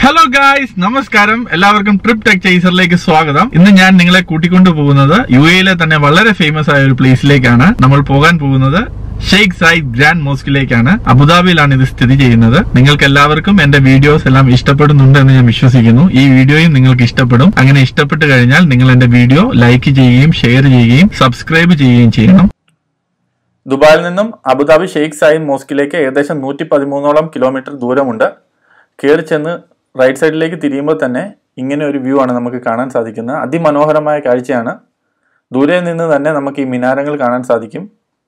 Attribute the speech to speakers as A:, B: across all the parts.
A: hello guys നമസ്കാരം എല്ലാവർക്കും trip tech ചേസറിലേക്ക് സ്വാഗതം ഇന്ന് ഞാൻ നിങ്ങളെ കൂട്ടിക്കൊണ്ടു പോകുന്നത് യു എയിലെ തന്നെ വളരെ ഫേമസ് ആയ ഒരു പ്ലേസിലേക്കാണ് നമ്മൾ പോകാൻ പോകുന്നത് ഷെയ്ഖ് സായിദ് ഗ്രാൻഡ് മോസ്കിലേക്കാണ് അബുദാബിയിലാണ് ഇത് സ്ഥിതി ചെയ്യുന്നത് നിങ്ങൾക്ക് എല്ലാവർക്കും എന്റെ വീഡിയോസ് എല്ലാം ഇഷ്ടപ്പെടുന്നുണ്ട് എന്ന് ഞാൻ വിശ്വസിക്കുന്നു ഈ വീഡിയോയും നിങ്ങൾക്ക് ഇഷ്ടപ്പെടും അങ്ങനെ ഇഷ്ടപ്പെട്ട് കഴിഞ്ഞാൽ നിങ്ങൾ എന്റെ വീഡിയോ ലൈക്ക് ചെയ്യുകയും ഷെയർ ചെയ്യുകയും സബ്സ്ക്രൈബ് ചെയ്യുകയും ചെയ്യണം
B: ദുബായിൽ നിന്നും അബുദാബി ഷെയ്ഖ് സായിദ് മോസ്കിലേക്ക് ഏകദേശം നൂറ്റി പതിമൂന്നോളം കിലോമീറ്റർ ദൂരമുണ്ട് കയറി ചെന്ന് റൈറ്റ് സൈഡിലേക്ക് തിരിയുമ്പോൾ തന്നെ ഇങ്ങനെ ഒരു വ്യൂ ആണ് നമുക്ക് കാണാൻ സാധിക്കുന്നത് അതിമനോഹരമായ കാഴ്ചയാണ് ദൂരെ നിന്ന് തന്നെ നമുക്ക് ഈ മിനാരങ്ങൾ കാണാൻ സാധിക്കും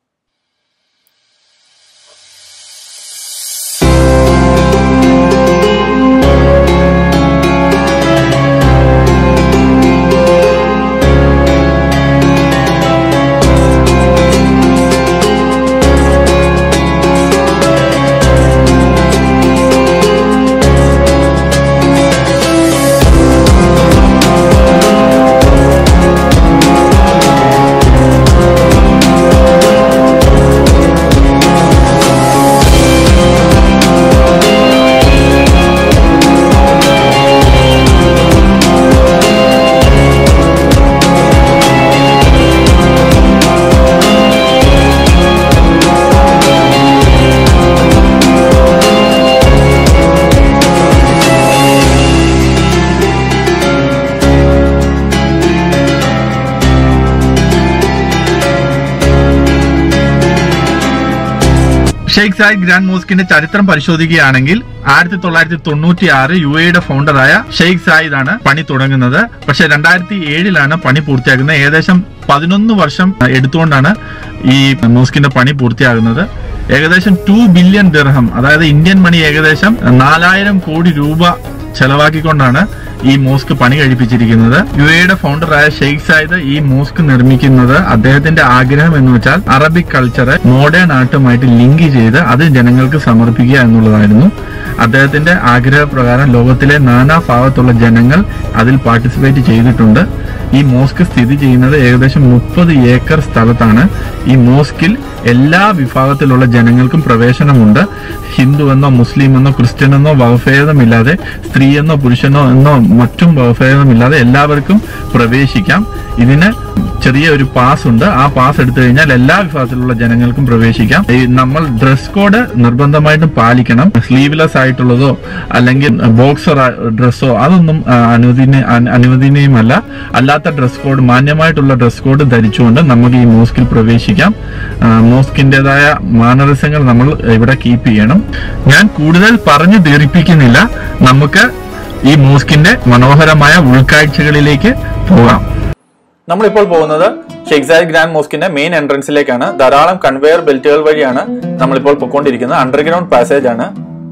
A: ഷെയ്ഖ് സായിദ് ഗ്രാൻഡ് മോസ്കിന്റെ ചരിത്രം പരിശോധിക്കുകയാണെങ്കിൽ ആയിരത്തി തൊള്ളായിരത്തി തൊണ്ണൂറ്റി ആറ് യു എയുടെ ഫൗണ്ടറായ ഷെയ്ഖ് സായിദ് ആണ് പണി തുടങ്ങുന്നത് പക്ഷെ രണ്ടായിരത്തി ഏഴിലാണ് പണി പൂർത്തിയാക്കുന്നത് ഏകദേശം പതിനൊന്ന് വർഷം എടുത്തുകൊണ്ടാണ് ഈ മോസ്കിന്റെ പണി പൂർത്തിയാകുന്നത് ഏകദേശം ടു ബില്യൺ ദിർഹം അതായത് ഇന്ത്യൻ മണി ഏകദേശം നാലായിരം കോടി രൂപ ചെലവാക്കിക്കൊണ്ടാണ് ഈ മോസ്ക് പണി കഴിപ്പിച്ചിരിക്കുന്നത് യു എയുടെ ഫൗണ്ടറായ ഷെയ്ഖ് സായിദ് ഈ മോസ്ക് നിർമ്മിക്കുന്നത് അദ്ദേഹത്തിന്റെ ആഗ്രഹം എന്ന് വെച്ചാൽ അറബിക് കൾച്ചറെ മോഡേൺ ആർട്ടുമായിട്ട് ലിങ്ക് ചെയ്ത് അത് ജനങ്ങൾക്ക് സമർപ്പിക്കുക എന്നുള്ളതായിരുന്നു അദ്ദേഹത്തിന്റെ ആഗ്രഹപ്രകാരം ലോകത്തിലെ നാനാ ഭാഗത്തുള്ള ജനങ്ങൾ അതിൽ പാർട്ടിസിപ്പേറ്റ് ചെയ്തിട്ടുണ്ട് ഈ മോസ്ക് സ്ഥിതി ചെയ്യുന്നത് ഏകദേശം മുപ്പത് ഏക്കർ സ്ഥലത്താണ് ഈ മോസ്കിൽ എല്ലാ വിഭാഗത്തിലുള്ള ജനങ്ങൾക്കും പ്രവേശനമുണ്ട് ഹിന്ദു എന്നോ മുസ്ലിം എന്നോ ക്രിസ്ത്യൻ എന്നോ വകഭേദമില്ലാതെ സ്ത്രീ എന്നോ പുരുഷനോ എന്നോ മറ്റും വകഭേദമില്ലാതെ എല്ലാവർക്കും പ്രവേശിക്കാം ഇതിന് ചെറിയ ഒരു പാസ് ഉണ്ട് ആ പാസ് എടുത്തു കഴിഞ്ഞാൽ എല്ലാ വിഭാഗത്തിലുള്ള ജനങ്ങൾക്കും പ്രവേശിക്കാം ഈ നമ്മൾ ഡ്രസ് കോഡ് നിർബന്ധമായിട്ടും പാലിക്കണം സ്ലീവ്ലെസ് ആയിട്ടുള്ളതോ അല്ലെങ്കിൽ ബോക്സർ ഡ്രസ്സോ അതൊന്നും ആ, അനുവദനീയ അന- അനുവദനീയമല്ല അല്ലാത്ത ഡ്രസ് കോഡ് മാന്യമായിട്ടുള്ള ഡ്രസ് കോഡ് ധരിച്ചുകൊണ്ട് നമുക്ക് ഈ മോസ്കിൽ പ്രവേശിക്കാം ആ, മോസ്കിന്റേതായ മാനറിസങ്ങൾ നമ്മൾ ഇവിടെ കീപ്പ് ചെയ്യണം ഞാൻ കൂടുതൽ പറഞ്ഞു ദീർഘിപ്പിക്കുന്നില്ല നമുക്ക് ഈ മോസ്കിന്റെ മനോഹരമായ ഉൾക്കാഴ്ചകളിലേക്ക് പോകാം
B: നമ്മളിപ്പോൾ പോകുന്നത് ഷെയ്ഖ് സായിദ് ഗ്രാൻഡ് മോസ്കിന്റെ മെയിൻ എൻട്രൻസിലേക്കാണ് ധാരാളം കൺവെയർ ബെൽറ്റുകൾ വഴിയാണ് നമ്മളിപ്പോൾ പൊയ്ക്കൊണ്ടിരിക്കുന്നത് അണ്ടർഗ്രൗണ്ട് പാസേജ് ആണ്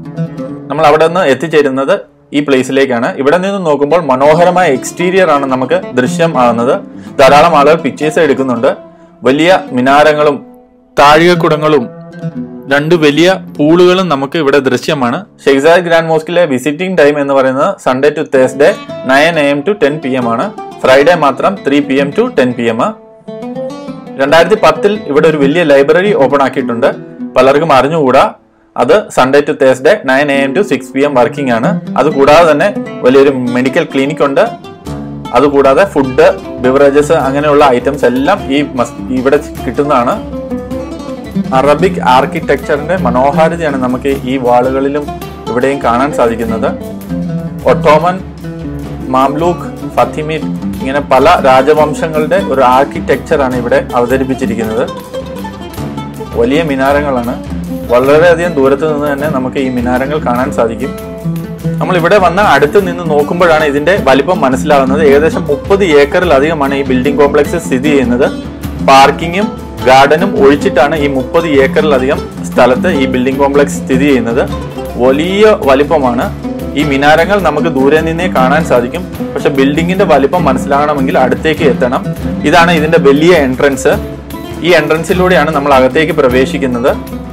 B: നമ്മൾ അവിടെ നിന്ന് എത്തിച്ചേരുന്നത് ഈ പ്ലേസിലേക്കാണ് ഇവിടെ നിന്ന് നോക്കുമ്പോൾ മനോഹരമായ എക്സ്റ്റീരിയർ ആണ് നമുക്ക് ദൃശ്യം ആകുന്നത് ധാരാളം ആളുകൾ പിക്ചേഴ്സ് എടുക്കുന്നുണ്ട് വലിയ മിനാരങ്ങളും താഴികക്കുടങ്ങളും രണ്ട് വലിയ പൂളുകളും നമുക്ക് ഇവിടെ ദൃശ്യമാണ് ഷെയ്സാദ് ഗ്രാൻഡ് മോസ്കിലെ വിസിറ്റിംഗ് ടൈം എന്ന് പറയുന്നത് Sunday to Thursday nine A M to ten P M ആണ് ഫ്രൈഡേ മാത്രം three P M to ten P M രണ്ടായിരത്തി പത്തിൽ ഇവിടെ ഒരു വലിയ ലൈബ്രറി ഓപ്പൺ ആക്കിയിട്ടുണ്ട് പലർക്കും അറിഞ്ഞുകൂടാ അത് Sunday to Thursday nine A M to six P M working ആണ് അത് കൂടാതെ തന്നെ വലിയൊരു മെഡിക്കൽ ക്ലിനിക് ഉണ്ട് അതുകൂടാതെ ഫുഡ് ബിവറേജസ് അങ്ങനെയുള്ള ഐറ്റംസ് എല്ലാം ഈ മസ്- ഇവിടെ കിട്ടുന്നതാണ് അറബിക് ആർക്കിടെക്ചറിന്റെ മനോഹാരിതയാണ് നമുക്ക് ഈ വാളുകളിലും ഇവിടെയും കാണാൻ സാധിക്കുന്നത് ഒട്ടോമൻ മാംലൂക്ക് ഫത്തിമിഡ് ഇങ്ങനെ പല രാജവംശങ്ങളുടെ ഒരു ആർക്കിടെക്ചറാണ് ഇവിടെ അവതരിപ്പിച്ചിരിക്കുന്നത് വലിയ മിനാരങ്ങളാണ് വളരെയധികം ദൂരത്ത് നിന്ന് തന്നെ നമുക്ക് ഈ മിനാരങ്ങൾ കാണാൻ സാധിക്കും നമ്മൾ ഇവിടെ വന്ന് അടുത്ത് നിന്ന് നോക്കുമ്പോഴാണ് ഇതിന്റെ വലിപ്പം മനസ്സിലാകുന്നത് ഏകദേശം മുപ്പത് ഏക്കറിലധികമാണ് ഈ ബിൽഡിംഗ് കോംപ്ലക്സ് സ്ഥിതി ചെയ്യുന്നത് പാർക്കിങ്ങും ഗാർഡനും ഒഴിച്ചിട്ടാണ് ഈ മുപ്പത് ഏക്കറിലധികം സ്ഥലത്ത് ഈ ബിൽഡിംഗ് കോംപ്ലക്സ് സ്ഥിതി ചെയ്യുന്നത് വലിയ വലിപ്പമാണ് ഈ മിനാരങ്ങൾ നമുക്ക് ദൂരെ നിന്നേ കാണാൻ സാധിക്കും പക്ഷെ ബിൽഡിങ്ങിന്റെ വലിപ്പം മനസ്സിലാകണമെങ്കിൽ അടുത്തേക്ക് എത്തണം ഇതാണ് ഇതിന്റെ വലിയ എൻട്രൻസ് ഈ എൻട്രൻസിലൂടെയാണ് നമ്മൾ അകത്തേക്ക് പ്രവേശിക്കുന്നത്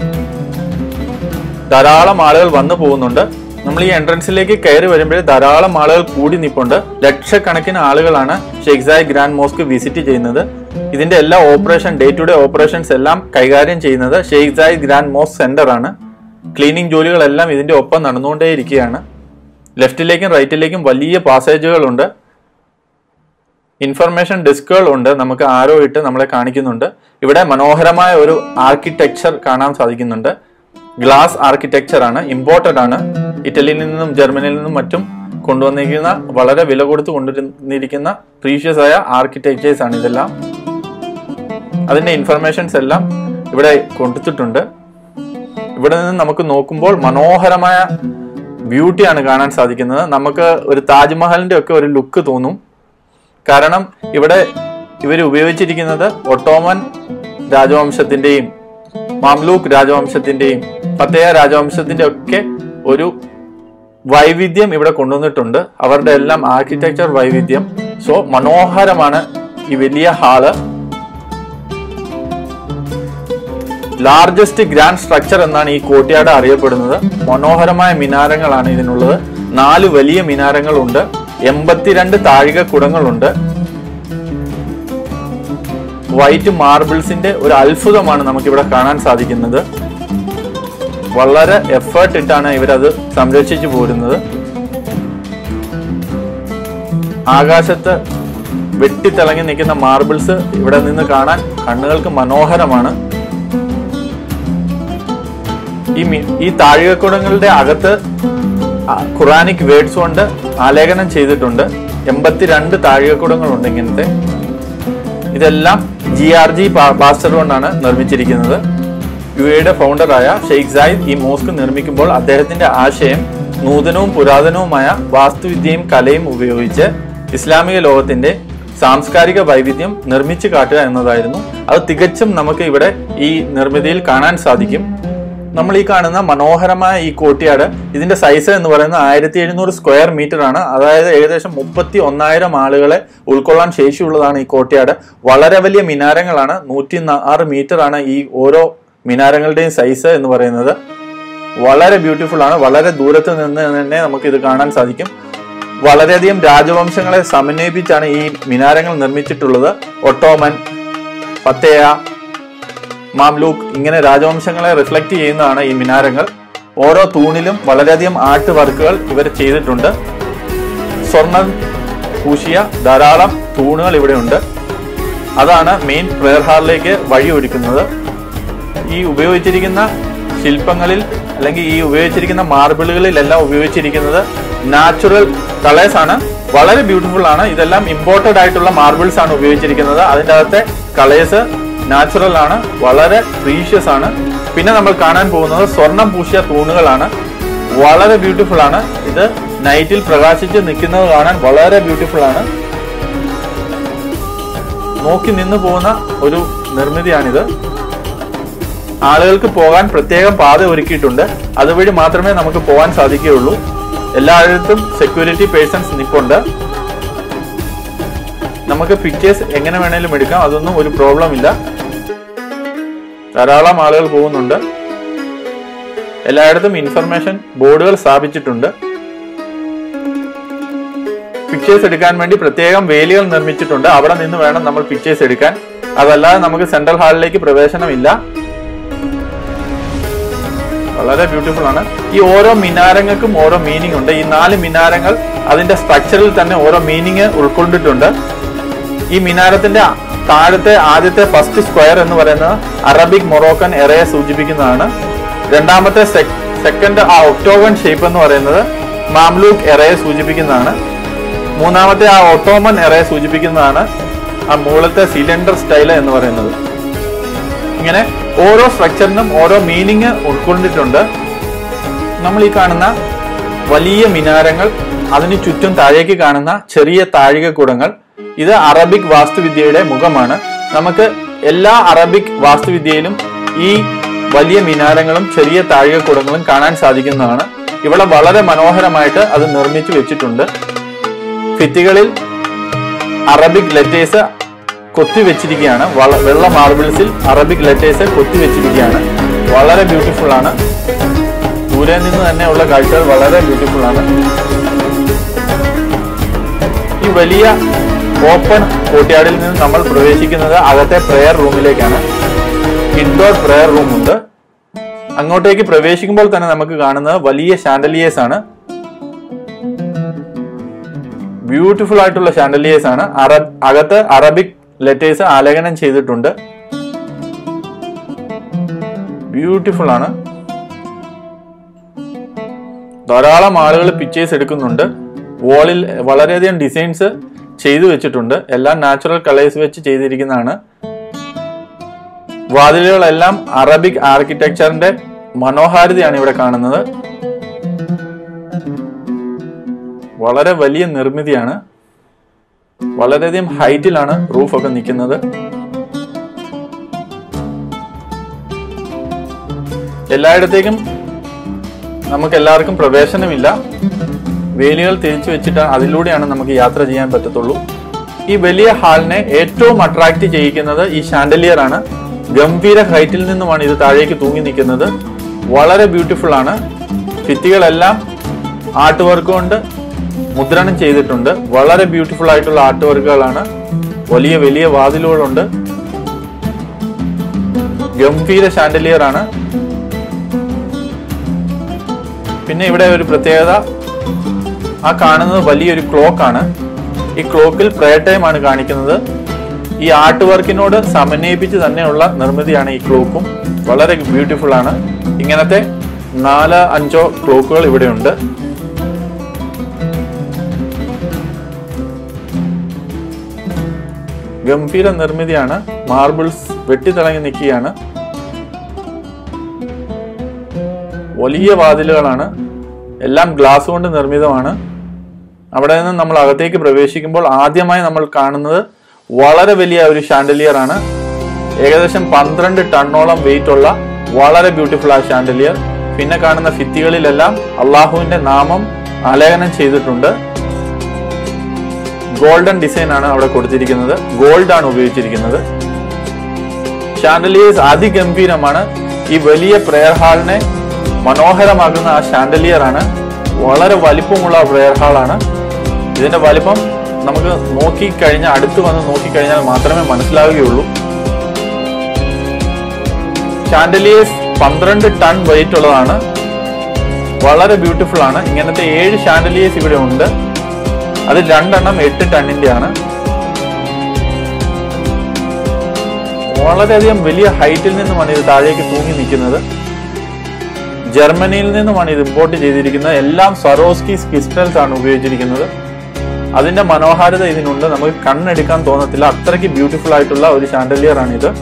B: ധാരാളം ആളുകൾ വന്നു പോകുന്നുണ്ട് നമ്മൾ ഈ എൻട്രൻസിലേക്ക് കയറി വരുമ്പോഴേ ധാരാളം ആളുകൾ കൂടി നിൽപ്പുണ്ട് ലക്ഷക്കണക്കിന് ആളുകളാണ് ഷെയ്ഖ്സായ് ഗ്രാൻഡ് മോസ്ക് വിസിറ്റ് ചെയ്യുന്നത് ഇതിന്റെ എല്ലാ operation day to day operations എല്ലാം കൈകാര്യം ചെയ്യുന്നത് ഷെയ്ഖ്സായ് ഗ്രാൻഡ് മോസ്ക് സെന്റർ ആണ് ക്ലീനിങ് ജോലികളെല്ലാം ഇതിന്റെ ഒപ്പം നടന്നുകൊണ്ടേയിരിക്കുകയാണ് ലെഫ്റ്റിലേക്കും റൈറ്റിലേക്കും വലിയ പാസേജുകളുണ്ട് ഇൻഫർമേഷൻ ഡെസ്കുകൾ ഉണ്ട് നമുക്ക് ആരോ ഇട്ട് നമ്മളെ കാണിക്കുന്നുണ്ട് ഇവിടെ മനോഹരമായ ഒരു ആർക്കിടെക്ചർ കാണാൻ സാധിക്കുന്നുണ്ട് ഗ്ലാസ് ആർക്കിടെക്ചർ ആണ് ഇമ്പോർട്ടഡ് ആണ് ഇറ്റലിയിൽ നിന്നും ജർമ്മനിയിൽ നിന്നും മറ്റും കൊണ്ടുവന്നിരിക്കുന്ന വളരെ വില കൊടുത്ത് കൊണ്ടുവന്നിരിക്കുന്ന പ്രീഷ്യസ് ആയ ആർക്കിടെക്ചേഴ്സ് ആണ് ഇതെല്ലാം അതിന്റെ ഇൻഫർമേഷൻസ് എല്ലാം ഇവിടെ കൊടുത്തിട്ടുണ്ട് ഇവിടെ നിന്ന് നമുക്ക് നോക്കുമ്പോൾ മനോഹരമായ ബ്യൂട്ടിയാണ് കാണാൻ സാധിക്കുന്നത് നമുക്ക് ഒരു താജ്മഹലിന്റെ ഒക്കെ ഒരു ലുക്ക് തോന്നും കാരണം ഇവിടെ ഇവർ ഉപയോഗിച്ചിരിക്കുന്നത് ഒട്ടോമൻ രാജവംശത്തിന്റെയും മാംലൂക്ക് രാജവംശത്തിന്റെയും പത്തയ രാജവംശത്തിന്റെ ഒക്കെ ഒരു വൈവിധ്യം ഇവിടെ കൊണ്ടുവന്നിട്ടുണ്ട് അവരുടെ എല്ലാം ആർക്കിടെക്ചർ വൈവിധ്യം സോ മനോഹരമാണ് ഈ വലിയ ഹാള് ലാർജസ്റ്റ് ഗ്രാൻഡ് സ്ട്രക്ചർ എന്നാണ് ഈ കോട്ടയാട് അറിയപ്പെടുന്നത് മനോഹരമായ മിനാരങ്ങളാണ് ഇതിനുള്ളത് നാല് വലിയ മിനാരങ്ങളുണ്ട് എൺപത്തിരണ്ട് താഴിക കുടങ്ങളുണ്ട് വൈറ്റ് മാർബിൾസിന്റെ ഒരു അത്ഭുതമാണ് നമുക്കിവിടെ കാണാൻ സാധിക്കുന്നത് വളരെ എഫേർട്ട് ഇട്ടാണ് ഇവരത് സംരക്ഷിച്ചു പോരുന്നത് ആകാശത്ത് വെട്ടിത്തിളങ്ങി നിൽക്കുന്ന മാർബിൾസ് ഇവിടെ നിന്ന് കാണാൻ കണ്ണുകൾക്ക് മനോഹരമാണ് ഈ മി- ഈ താഴികക്കുടങ്ങളുടെ അകത്ത് ആ- ഖുറാനിക് വേർഡ്സ് കൊണ്ട് ആലേഖനം ചെയ്തിട്ടുണ്ട് എൺപത്തിരണ്ട് താഴികക്കുടങ്ങളുണ്ട് ഇങ്ങനത്തെ ഇതെല്ലാം ജി ആർ ജി ബാസ്റ്റർ കൊണ്ടാണ് നിർമ്മിച്ചിരിക്കുന്നത് യു എയുടെ ഫൗണ്ടറായ ഷെയ്ഖ് സായിദ് ഈ മോസ്ക് നിർമ്മിക്കുമ്പോൾ അദ്ദേഹത്തിന്റെ ആശയം നൂതനവും പുരാതനവുമായ വാസ്തുവിദ്യയും കലയും ഉപയോഗിച്ച് ഇസ്ലാമിക ലോകത്തിന്റെ സാംസ്കാരിക വൈവിധ്യം നിർമ്മിച്ചു കാട്ടുക എന്നതായിരുന്നു അത് തികച്ചും നമുക്ക് ഇവിടെ ഈ നിർമ്മിതിയിൽ കാണാൻ സാധിക്കും നമ്മൾ ഈ കാണുന്ന മനോഹരമായ ഈ കോട്ടിയാട് ഇതിന്റെ സൈസ് എന്ന് പറയുന്നത് ആയിരത്തി എഴുന്നൂറ് സ്ക്വയർ മീറ്റർ ആണ് അതായത് ഏകദേശം മുപ്പത്തി ഒന്നായിരം ആളുകളെ ഉൾക്കൊള്ളാൻ ശേഷിയുള്ളതാണ് ഈ കോട്ടയാട് വളരെ വലിയ മിനാരങ്ങളാണ് നൂറ്റി ആറ് മീറ്റർ ആണ് ഈ ഓരോ മിനാരങ്ങളുടെയും സൈസ് എന്ന് പറയുന്നത് വളരെ ബ്യൂട്ടിഫുൾ ആണ് വളരെ ദൂരത്ത് നിന്ന് തന്നെ നമുക്ക് ഇത് കാണാൻ സാധിക്കും വളരെയധികം രാജവംശങ്ങളെ സമന്വയിപ്പിച്ചാണ് ഈ മിനാരങ്ങൾ നിർമ്മിച്ചിട്ടുള്ളത് ഒട്ടോമൻ പത്തേയ മാംലൂക്ക് ഇങ്ങനെ രാജവംശങ്ങളെ റിഫ്ലക്ട് ചെയ്യുന്നതാണ് ഈ മിനാരങ്ങൾ ഓരോ തൂണിലും വളരെയധികം ആർട്ട് വർക്കുകൾ ഇവർ ചെയ്തിട്ടുണ്ട് സ്വർണം പൂശിയ ധാരാളം തൂണുകൾ ഇവിടെയുണ്ട് അതാണ് മെയിൻ പ്രെയർ ഹാളിലേക്ക് വഴി ഒരുക്കുന്നത് ഈ ഉപയോഗിച്ചിരിക്കുന്ന ശില്പങ്ങളിൽ അല്ലെങ്കിൽ ഈ ഉപയോഗിച്ചിരിക്കുന്ന മാർബിളുകളിലെല്ലാം ഉപയോഗിച്ചിരിക്കുന്നത് നാച്ചുറൽ കളേഴ്സ് ആണ് വളരെ ബ്യൂട്ടിഫുൾ ആണ് ഇതെല്ലാം ഇമ്പോർട്ടഡ് ആയിട്ടുള്ള മാർബിൾസ് ആണ് ഉപയോഗിച്ചിരിക്കുന്നത് അതിൻ്റെ അകത്തെ കളേഴ്സ് നാച്ചുറൽ ആണ് വളരെ പ്രീഷ്യസ് ആണ് പിന്നെ നമ്മൾ കാണാൻ പോകുന്നത് സ്വർണം പൂശിയ തൂണുകളാണ് വളരെ ബ്യൂട്ടിഫുൾ ആണ് ഇത് നൈറ്റിൽ പ്രകാശിച്ച് നിൽക്കുന്നത് കാണാൻ വളരെ ബ്യൂട്ടിഫുൾ ആണ് നോക്കി നിന്ന് പോകുന്ന ഒരു നിർമ്മിതിയാണിത് ആളുകൾക്ക് പോകാൻ പ്രത്യേകം പാത ഒരുക്കിയിട്ടുണ്ട് അതുവഴി മാത്രമേ നമുക്ക് പോകാൻ സാധിക്കുകയുള്ളൂ എല്ലായിടത്തും സെക്യൂരിറ്റി പേഴ്സൺസ് നിൽപ്പുണ്ട് നമുക്ക് പിക്ചേഴ്സ് എങ്ങനെ വേണേലും എടുക്കാം അതൊന്നും ഒരു പ്രോബ്ലം ഇല്ല ധാരാളം ആളുകൾ പോകുന്നുണ്ട് എല്ലായിടത്തും ഇൻഫർമേഷൻ ബോർഡുകൾ സ്ഥാപിച്ചിട്ടുണ്ട് പിക്ചേഴ്സ് എടുക്കാൻ വേണ്ടി പ്രത്യേകം വേലികൾ നിർമ്മിച്ചിട്ടുണ്ട് അവിടെ നിന്ന് വേണം നമ്മൾ പിക്ചേഴ്സ് എടുക്കാൻ അതല്ലാതെ നമുക്ക് സെൻട്രൽ ഹാളിലേക്ക് പ്രവേശനമില്ല വളരെ ബ്യൂട്ടിഫുൾ ആണ് ഈ ഓരോ മിനാരങ്ങൾക്കും ഓരോ മീനിങ് ഉണ്ട് ഈ നാല് മിനാരങ്ങൾ അതിന്റെ സ്ട്രക്ചറിൽ തന്നെ ഓരോ മീനിങ് ഉൾക്കൊണ്ടിട്ടുണ്ട് ഈ മിനാരത്തിന്റെ താഴത്തെ ആദ്യത്തെ ഫസ്റ്റ് സ്ക്വയർ എന്ന് പറയുന്നത് അറബിക് മൊറോക്കൻ എറയെ സൂചിപ്പിക്കുന്നതാണ് രണ്ടാമത്തെ സെക്കൻഡ് ആ ഒക്ടോഗൺ ഷേപ്പ് എന്ന് പറയുന്നത് മാംലൂക്ക് എറയെ സൂചിപ്പിക്കുന്നതാണ് മൂന്നാമത്തെ ആ ഒട്ടോമൻ എറയെ സൂചിപ്പിക്കുന്നതാണ് ആ മുകളിലത്തെ സിലിണ്ടർ സ്റ്റൈല് എന്ന് പറയുന്നത് ഇങ്ങനെ ഓരോ സ്ട്രക്ചറിനും ഓരോ മീനിങ് ഉൾക്കൊണ്ടിട്ടുണ്ട് നമ്മൾ ഈ കാണുന്ന വലിയ മിനാരങ്ങൾ അതിനു ചുറ്റും താഴേക്ക് കാണുന്ന ചെറിയ താഴികക്കുടങ്ങൾ ഇത് അറബിക് വാസ്തുവിദ്യയുടെ മുഖമാണ് നമുക്ക് എല്ലാ അറബിക് വാസ്തുവിദ്യയിലും ഈ വലിയ മിനാരങ്ങളും ചെറിയ താഴികക്കുടങ്ങളും കാണാൻ സാധിക്കുന്നതാണ് ഇവിടെ വളരെ മനോഹരമായിട്ട് അത് നിർമ്മിച്ചു വെച്ചിട്ടുണ്ട് ഭിത്തികളിൽ അറബിക് ലെറ്റേഴ്സ് കൊത്തിവെച്ചിരിക്കുകയാണ് വള- വെള്ള മാർബിൾസിൽ അറബിക് ലെറ്റേഴ്സ് കൊത്തിവെച്ചിരിക്കുകയാണ് വളരെ ബ്യൂട്ടിഫുൾ ആണ് ദൂരെ നിന്ന് തന്നെയുള്ള കാഴ്ചകൾ വളരെ ബ്യൂട്ടിഫുൾ ആണ് ഈ വലിയ ഓപ്പൺ കോട്ടയാടിൽ നിന്ന് നമ്മൾ പ്രവേശിക്കുന്നത് അകത്തെ പ്രെയർ റൂമിലേക്കാണ് ഇൻഡോർ പ്രെയർ റൂം ഉണ്ട് അങ്ങോട്ടേക്ക് പ്രവേശിക്കുമ്പോൾ തന്നെ നമുക്ക് കാണുന്നത് വലിയ ഷാൻഡലിയേഴ്സ് ആണ് ബ്യൂട്ടിഫുൾ ആയിട്ടുള്ള ഷാൻഡലിയേഴ്സ് ആണ് അറബ് അകത്ത് അറബിക് ലെറ്റേഴ്സ് ആലേഖനം ചെയ്തിട്ടുണ്ട് ബ്യൂട്ടിഫുൾ ആണ് ധാരാളം ആളുകൾ പിക്ചേഴ്സ് എടുക്കുന്നുണ്ട് വോളിൽ വളരെയധികം ഡിസൈൻസ് ചെയ്തു വെച്ചിട്ടുണ്ട് എല്ലാം നാച്ചുറൽ കളേഴ്സ് വെച്ച് ചെയ്തിരിക്കുന്നതാണ് വാതിലുകളെല്ലാം അറബിക് ആർക്കിടെക്ചറിന്റെ മനോഹാരിതയാണ് ഇവിടെ കാണുന്നത് വളരെ വലിയ നിർമ്മിതിയാണ് വളരെയധികം ഹൈറ്റിലാണ് റൂഫൊക്കെ നിൽക്കുന്നത് എല്ലായിടത്തേക്കും നമുക്ക് എല്ലാവർക്കും പ്രവേശനമില്ല വേലികൾ തിരിച്ചു വെച്ചിട്ട് അതിലൂടെയാണ് നമുക്ക് യാത്ര ചെയ്യാൻ പറ്റത്തുള്ളൂ ഈ വലിയ ഹാളിനെ ഏറ്റവും അട്രാക്ട് ചെയ്യിക്കുന്നത് ഈ ഷാൻഡലിയർ ആണ് ഗംഭീര ഹൈറ്റിൽ നിന്നുമാണ് ഇത് താഴേക്ക് തൂങ്ങി നിൽക്കുന്നത് വളരെ ബ്യൂട്ടിഫുൾ ആണ് ഭിത്തികളെല്ലാം ആർട്ട് വർക്ക് കൊണ്ട് മുദ്രണം ചെയ്തിട്ടുണ്ട് വളരെ ബ്യൂട്ടിഫുൾ ആയിട്ടുള്ള ആർട്ട് വർക്കുകളാണ് വലിയ വലിയ വാതിലുകളുണ്ട് ഗംഭീര ഷാൻഡലിയർ ആണ് പിന്നെ ഇവിടെ ഒരു പ്രത്യേകത ആ കാണുന്നത് വലിയൊരു ക്ലോക്ക് ആണ് ഈ ക്ലോക്കിൽ പ്രയർ ടൈം ആണ് കാണിക്കുന്നത് ഈ ആർട്ട് വർക്കിനോട് സമന്വയിപ്പിച്ച് തന്നെയുള്ള നിർമ്മിതിയാണ് ഈ ക്ലോക്കും വളരെ ബ്യൂട്ടിഫുൾ ആണ് ഇങ്ങനത്തെ നാല് അഞ്ചോ ക്ലോക്കുകൾ ഇവിടെ ഉണ്ട് ഗംഭീര നിർമ്മിതിയാണ് മാർബിൾസ് വെട്ടിത്തിളങ്ങി നിൽക്കുകയാണ് വലിയ വാതിലുകളാണ് എല്ലാം ഗ്ലാസ് കൊണ്ട് നിർമ്മിതമാണ് അവിടെ നിന്ന് നമ്മൾ അകത്തേക്ക് പ്രവേശിക്കുമ്പോൾ ആദ്യമായി നമ്മൾ കാണുന്നത് വളരെ വലിയ ഒരു ഷാൻഡലിയർ ആണ് ഏകദേശം പന്ത്രണ്ട് ടണ്ണോളം വെയിറ്റ് ഉള്ള വളരെ ബ്യൂട്ടിഫുൾ ആ ഷാൻഡലിയർ പിന്നെ കാണുന്ന ഭിത്തികളിലെല്ലാം അള്ളാഹുവിന്റെ നാമം ആലേഖനം ചെയ്തിട്ടുണ്ട് ഗോൾഡൻ ഡിസൈൻ ആണ് അവിടെ കൊടുത്തിരിക്കുന്നത് ഗോൾഡ് ആണ് ഉപയോഗിച്ചിരിക്കുന്നത് ഷാൻഡലിയേഴ്സ് അതിഗംഭീരമാണ് ഈ വലിയ പ്രെയർ ഹാളിനെ മനോഹരമാക്കുന്ന ആ ഷാൻഡലിയർ ആണ് വളരെ വലിപ്പമുള്ള പ്രെയർ ഹാളാണ് ഇതിന്റെ വലിപ്പം നമുക്ക് നോക്കിക്കഴിഞ്ഞാൽ അടുത്ത് വന്ന് നോക്കിക്കഴിഞ്ഞാൽ മാത്രമേ മനസ്സിലാവുകയുള്ളൂ ഷാൻഡലിയേഴ്സ് പന്ത്രണ്ട് ടൺ വെയിറ്റ് ഉള്ളതാണ് വളരെ ബ്യൂട്ടിഫുൾ ആണ് ഇങ്ങനത്തെ ഏഴ് ഷാൻഡലിയേഴ്സ് ഇവിടെ ഉണ്ട് അതിൽ രണ്ടെണ്ണം എട്ട് ടണ്ണിന്റെ ആണ് വളരെയധികം വലിയ ഹൈറ്റിൽ നിന്നുമാണ് ഇത് താഴേക്ക് തൂങ്ങി നിൽക്കുന്നത് ജർമ്മനിയിൽ നിന്നുമാണ് ഇത് ഇമ്പോർട്ട് ചെയ്തിരിക്കുന്നത് എല്ലാം സറോസ്കി ക്രിസ്റ്റൽസ് ആണ് ഉപയോഗിച്ചിരിക്കുന്നത് അതിന്റെ മനോഹാരിത ഇതിനുണ്ട് നമുക്ക് കണ്ണെടുക്കാൻ തോന്നത്തില്ല അത്രയ്ക്ക് ബ്യൂട്ടിഫുൾ ആയിട്ടുള്ള ഒരു ഷാൻഡലിയർ ആണ് ഇത്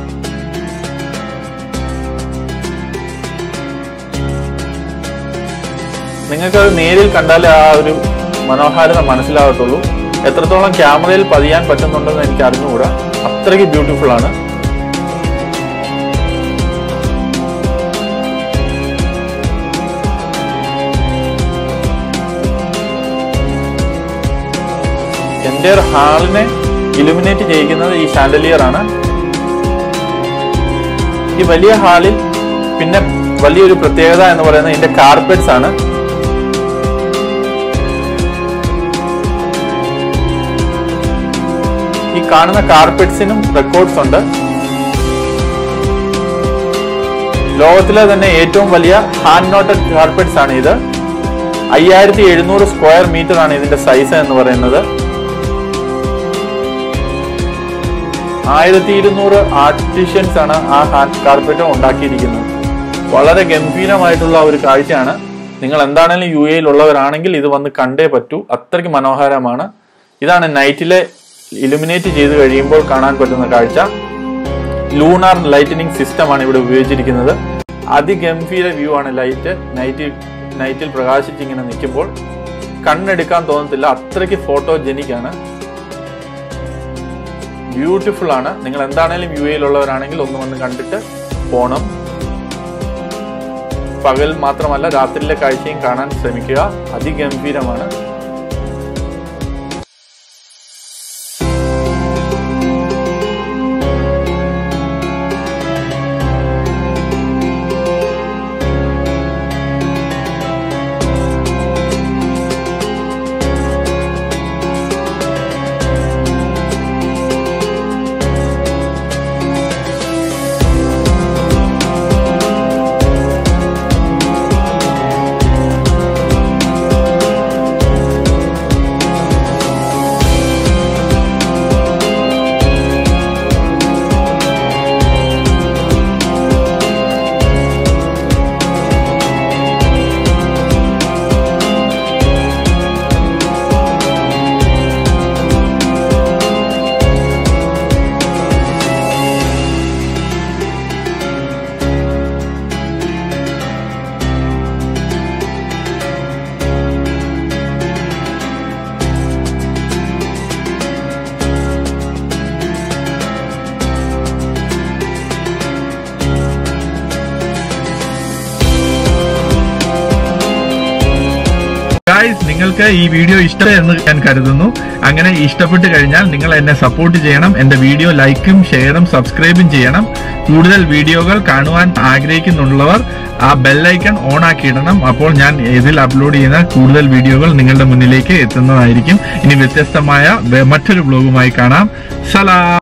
B: നിങ്ങൾക്ക് അത് നേരിൽ കണ്ടാലേ ആ ഒരു മനോഹാരിത മനസ്സിലാകത്തുള്ളൂ എത്രത്തോളം ക്യാമറയിൽ പതിയാൻ പറ്റുന്നുണ്ടെന്ന് എനിക്ക് അറിഞ്ഞുകൂടാ അത്രയ്ക്ക് ബ്യൂട്ടിഫുൾ ആണ് എൻ്റെ ഹാളിനെ ഇലുമിനേറ്റ് ചെയ്യിക്കുന്നത് ഈ ഷാൻഡലിയർ ആണ് ഈ വലിയ ഹാളിൽ പിന്നെ വലിയൊരു പ്രത്യേകത എന്ന് പറയുന്നത് ഇതിന്റെ കാർപ്പറ്റ്സ് ആണ് ഈ കാണുന്ന കാർപ്പറ്റ്സിനും റെക്കോർഡ്സ് ഉണ്ട് ലോകത്തിലെ തന്നെ ഏറ്റവും വലിയ ഹാൻഡ് നോട്ടഡ് കാർപ്പറ്റ്സ് ആണ് ഇത് അയ്യായിരത്തി എഴുന്നൂറ് സ്ക്വയർ മീറ്റർ ആണ് ഇതിന്റെ സൈസ് എന്ന് പറയുന്നത് ആയിരത്തി ഇരുന്നൂറ് ആർട്ടിഷ്യൻസ് ആണ് ആ ഹാൻഡ് കാർപ്പറ്റ് ഉണ്ടാക്കിയിരിക്കുന്നത് വളരെ ഗംഭീരമായിട്ടുള്ള ഒരു കാഴ്ചയാണ് നിങ്ങൾ എന്താണെങ്കിലും യു എയിൽ ഉള്ളവരാണെങ്കിൽ ഇത് വന്ന് കണ്ടേ പറ്റൂ അത്രയ്ക്ക് മനോഹരമാണ് ഇതാണ് നൈറ്റിലെ ഇലുമിനേറ്റ് ചെയ്ത് കഴിയുമ്പോൾ കാണാൻ പറ്റുന്ന കാഴ്ച ലൂണാർ ലൈറ്റനിങ് സിസ്റ്റമാണ് ഇവിടെ ഉപയോഗിച്ചിരിക്കുന്നത് അതിഗംഭീര വ്യൂ ആണ് ലൈറ്റ് നൈറ്റ് നൈറ്റിൽ പ്രകാശിച്ചിങ്ങനെ നിൽക്കുമ്പോൾ കണ്ണെടുക്കാൻ തോന്നത്തില്ല അത്രയ്ക്ക് ഫോട്ടോജനിക് ആണ് ബ്യൂട്ടിഫുൾ ആണ് നിങ്ങൾ എന്താണേലും യു എയിലുള്ളവരാണെങ്കിൽ ഒന്ന് വന്ന് കണ്ടിട്ട് പോണം പകൽ മാത്രമല്ല രാത്രിയിലെ കാഴ്ചയും കാണാൻ ശ്രമിക്കുക അതിഗംഭീരമാണ്
A: നിങ്ങൾക്ക് ഈ വീഡിയോ ഇഷ്ടം എന്ന് ഞാൻ കരുതുന്നു അങ്ങനെ ഇഷ്ടപ്പെട്ട് കഴിഞ്ഞാൽ നിങ്ങൾ എന്നെ സപ്പോർട്ട് ചെയ്യണം എന്റെ വീഡിയോ ലൈക്കും ഷെയറും സബ്സ്ക്രൈബും ചെയ്യണം കൂടുതൽ വീഡിയോകൾ കാണുവാൻ ആഗ്രഹിക്കുന്നുള്ളവർ ആ ബെല്ലൈക്കൺ ഓൺ ആക്കിയിടണം അപ്പോൾ ഞാൻ ഇതിൽ അപ്ലോഡ് ചെയ്യുന്ന കൂടുതൽ വീഡിയോകൾ നിങ്ങളുടെ മുന്നിലേക്ക് എത്തുന്നതായിരിക്കും ഇനി വ്യത്യസ്തമായ വേ- മറ്റൊരു ബ്ലോഗുമായി കാണാം സലാം